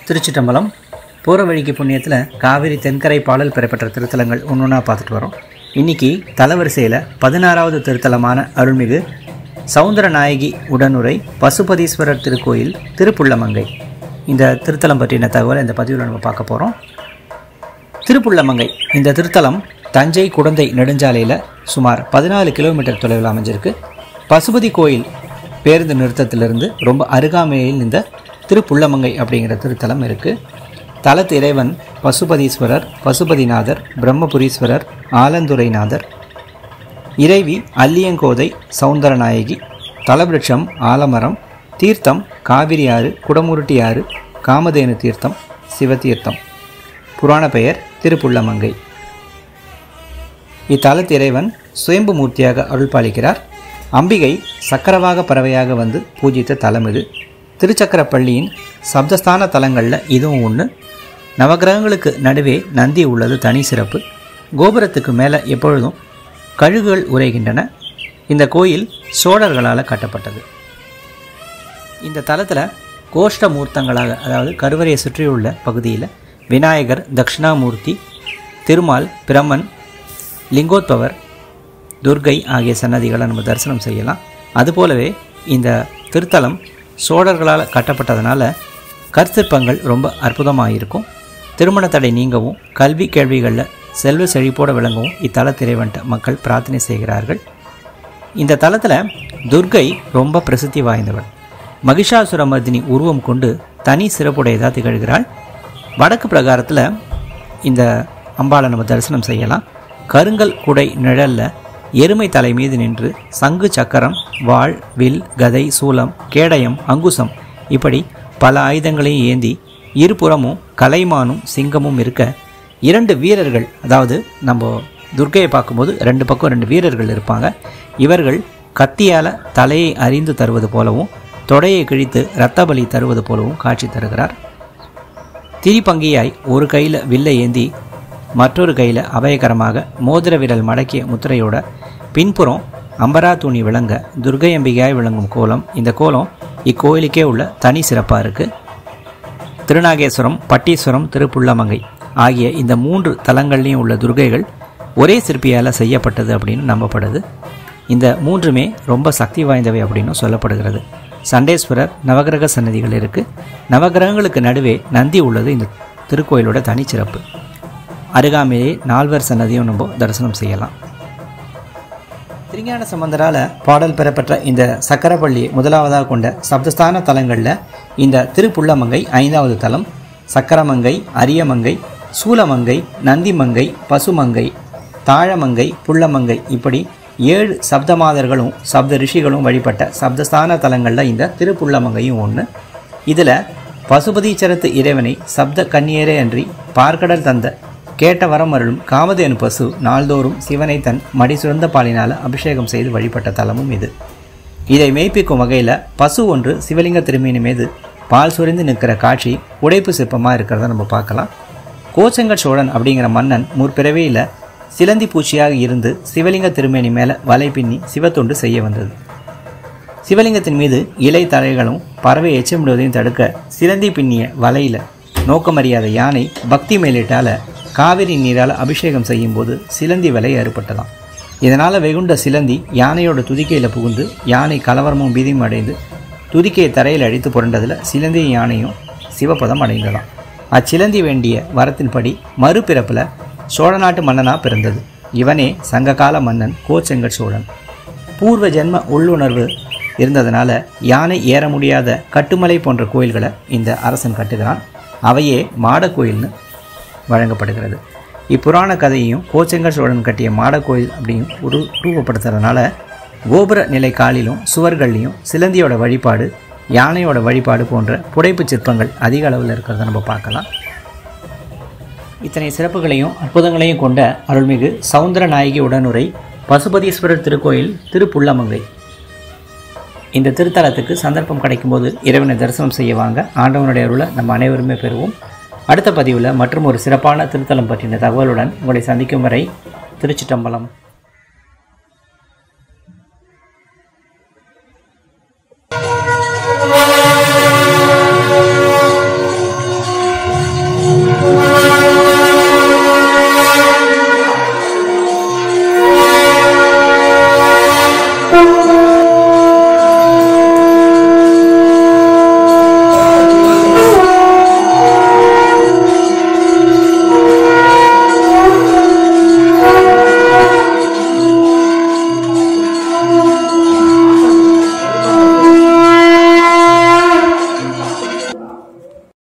திருச்சிட்டம்பலம் போகிற வழிக்கு புண்ணியத்தில் காவிரி தென்கரை பாடல் பெறப்பட்ட திருத்தலங்கள் ஒன்று ஒன்றா பார்த்துட்டு வரோம் இன்னைக்கு தலவரிசையில் பதினாறாவது திருத்தலமான அருள்மிகு சவுந்தரநாயகி உடனுரை பசுபதீஸ்வரர் திருக்கோயில் திருப்புள்ளமங்கை இந்த திருத்தலம் பற்றின தகவலை இந்த பதிவில் நம்ம பார்க்க போகிறோம் திருப்புள்ளமங்கை இந்த திருத்தலம் தஞ்சை குடந்தை நெடுஞ்சாலையில் சுமார் பதினாலு கிலோமீட்டர் தொலைவில் அமைஞ்சிருக்கு பசுபதி கோயில் பேருந்து நிறுத்தத்திலிருந்து ரொம்ப அருகாமையில் இந்த திருப்புள்ளமங்கை அப்படிங்கிற திருத்தலம் இருக்குது தலத்து இறைவன் பசுபதீஸ்வரர் பசுபதிநாதர் பிரம்மபுரீஸ்வரர் ஆலந்துரைநாதர் இறைவி அல்லியங்கோதை சௌந்தரநாயகி தலவிருட்சம் ஆலமரம் தீர்த்தம் காவிரி ஆறு குடமுருட்டி ஆறு காமதேனு தீர்த்தம் சிவதீர்த்தம் புராண பெயர் திருப்புள்ளமங்கை இத்தலத்து இறைவன் சுயம்பு மூர்த்தியாக அருள் பாலிக்கிறார் அம்பிகை சக்கரவாக பறவையாக வந்து பூஜித்த தலம் இது திருச்சக்கரப்பள்ளியின் சப்தஸ்தான தலங்களில் இதுவும் ஒன்று நவகிரகங்களுக்கு நடுவே நந்தி உள்ளது தனி சிறப்பு கோபுரத்துக்கு மேலே எப்பொழுதும் கழுகுகள் உரைகின்றன இந்த கோயில் சோழர்களால் கட்டப்பட்டது இந்த தலத்தில் கோஷ்ட மூர்த்தங்களாக அதாவது கருவறையை சுற்றியுள்ள பகுதியில் விநாயகர் தட்சிணாமூர்த்தி திருமால் பிரம்மன் லிங்கோத்பவர் துர்கை ஆகிய சன்னதிகளை நம்ம தரிசனம் செய்யலாம் அதுபோலவே இந்த திருத்தலம் சோழர்களால் கட்டப்பட்டதுனால கற்சிற்பங்கள் ரொம்ப அற்புதமாக இருக்கும் திருமண தடை நீங்கவும் கல்வி கேள்விகளில் செல்வ செழிப்போடு விளங்கவும் இத்தல திரைவன்ட்ட மக்கள் பிரார்த்தனை செய்கிறார்கள் இந்த தலத்தில் துர்கை ரொம்ப பிரசித்தி வாய்ந்தவள் மகிஷாசுரமர்தினி உருவம் கொண்டு தனி சிறப்புடையதாக திகழ்கிறாள் வடக்கு பிரகாரத்தில் இந்த அம்பாளை நம்ம தரிசனம் செய்யலாம் கருங்கல் குடை நிழல்ல எருமை தலை மீது நின்று சங்கு சக்கரம் வாள் வில் கதை சூலம் கேடயம் அங்குசம் இப்படி பல ஆயுதங்களையும் ஏந்தி இருபுறமும் கலைமானும் சிங்கமும் இருக்க இரண்டு வீரர்கள் அதாவது நம்ம துர்க்கையை பார்க்கும்போது ரெண்டு பக்கம் ரெண்டு வீரர்கள் இருப்பாங்க இவர்கள் கத்தியால் தலையை அறிந்து தருவது போலவும் தொடையை கிழித்து இரத்த பலி தருவது போலவும் காட்சி தருகிறார் திரிபங்கியாய் ஒரு கையில் வில்லை ஏந்தி மற்றொரு கையில் அபயகரமாக மோதிர விரல் மடக்கிய முத்திரையோட பின்புறம் அம்பரா துணி விளங்க துர்கை அம்பிகையாய் விளங்கும் கோலம் இந்த கோலம் இக்கோயிலுக்கே உள்ள தனி சிறப்பாக இருக்குது திருநாகேஸ்வரம் பட்டீஸ்வரம் திருப்புள்ளமங்கை ஆகிய இந்த மூன்று தலங்கள்லையும் உள்ள துர்கைகள் ஒரே சிற்பியால் செய்யப்பட்டது அப்படின்னு நம்பப்படுது இந்த மூன்றுமே ரொம்ப சக்தி வாய்ந்தவை அப்படின்னு சொல்லப்படுகிறது சண்டேஸ்வரர் நவகிரக சன்னதிகள் இருக்குது நவகிரகங்களுக்கு நடுவே நந்தி உள்ளது இந்த திருக்கோயிலோட தனிச்சிறப்பு அருகாமையே நால்வர் சன்னதியும் நம்ம தரிசனம் செய்யலாம் திருஞான சம்பந்தரால் பாடல் பெறப்பட்ட இந்த சக்கரப்பள்ளி முதலாவதாக கொண்ட சப்தஸ்தான தலங்களில் இந்த திருப்புள்ளமங்கை ஐந்தாவது தலம் சக்கரமங்கை அரியமங்கை சூலமங்கை நந்திமங்கை பசுமங்கை தாழமங்கை புள்ளமங்கை இப்படி ஏழு சப்தமாதர்களும் சப்த ரிஷிகளும் வழிபட்ட சப்தஸ்தான தலங்களில் இந்த திருப்புள்ளமங்கையும் ஒன்று இதில் பசுபதீச்சரத்து இறைவனை சப்த கன்னியரே அன்றி பார்க்கடல் தந்த கேட்ட வரம் அருளும் காமதேனு பசு நாள்தோறும் சிவனை தன் மடி சுரந்த பாலினால் அபிஷேகம் செய்து வழிபட்ட தலமும் இது இதை மெய்ப்பிக்கும் வகையில் பசு ஒன்று சிவலிங்க திருமீனி மீது பால் சுரிந்து நிற்கிற காட்சி உடைப்பு சிற்பமாக இருக்கிறத நம்ம பார்க்கலாம் கோச்சங்கர் சோழன் அப்படிங்கிற மன்னன் முற்பிறவியில் சிலந்தி பூச்சியாக இருந்து சிவலிங்க திருமேனி மேலே வலை பின்னி சிவத்தொண்டு செய்ய வந்தது சிவலிங்கத்தின் மீது இலை தழைகளும் பறவை எச்சமிடுவதையும் தடுக்க சிலந்தி பின்னிய வலையில் நோக்கமறியாத யானை பக்தி மேலிட்டால காவிரி நீரால் அபிஷேகம் செய்யும்போது சிலந்தி வலை அறுபட்டதாம் இதனால் வெகுண்ட சிலந்தி யானையோட துதிக்கையில் புகுந்து யானை கலவரமும் பீதியும் அடைந்து துதிக்கையை தரையில் அடித்து புரண்டதில் சிலந்தியும் யானையும் சிவபதம் அடைந்ததாம் அச்சிலந்தி வேண்டிய வரத்தின்படி மறுபிறப்பில் சோழ நாட்டு மன்னனாக பிறந்தது இவனே சங்ககால மன்னன் கோச்செங்கட் சோழன் பூர்வ ஜென்ம உள்ளுணர்வு இருந்ததுனால யானை ஏற முடியாத கட்டுமலை போன்ற கோயில்களை இந்த அரசன் கட்டுகிறான் அவையே மாட கோயில்னு வழங்கப்படுகிறது இப்புராண கதையையும் கோச்செங்கர் சோழன் கட்டிய மாட கோயில் அப்படியும் ஒரு ரூபப்படுத்துறதுனால கோபுர நிலை காலிலும் சுவர்கள்லையும் சிலந்தியோட வழிபாடு யானையோட வழிபாடு போன்ற புடைப்பு சிற்பங்கள் அதிக அளவில் இருக்கிறத நம்ம பார்க்கலாம் இத்தனை சிறப்புகளையும் அற்புதங்களையும் கொண்ட அருள்மிகு சவுந்தர நாயகி உடனுரை பசுபதீஸ்வரர் திருக்கோயில் திருப்புள்ளமங்கை இந்த திருத்தலத்துக்கு சந்தர்ப்பம் கிடைக்கும்போது இறைவனை தரிசனம் செய்ய வாங்க ஆண்டவனுடைய அருளை நம்ம அனைவருமே பெறுவோம் அடுத்த பதிவில் மற்றும் ஒரு சிறப்பான திருத்தலம் பற்றின தகவலுடன் உங்களை சந்திக்கும் வரை திருச்சிட்டம்பலம்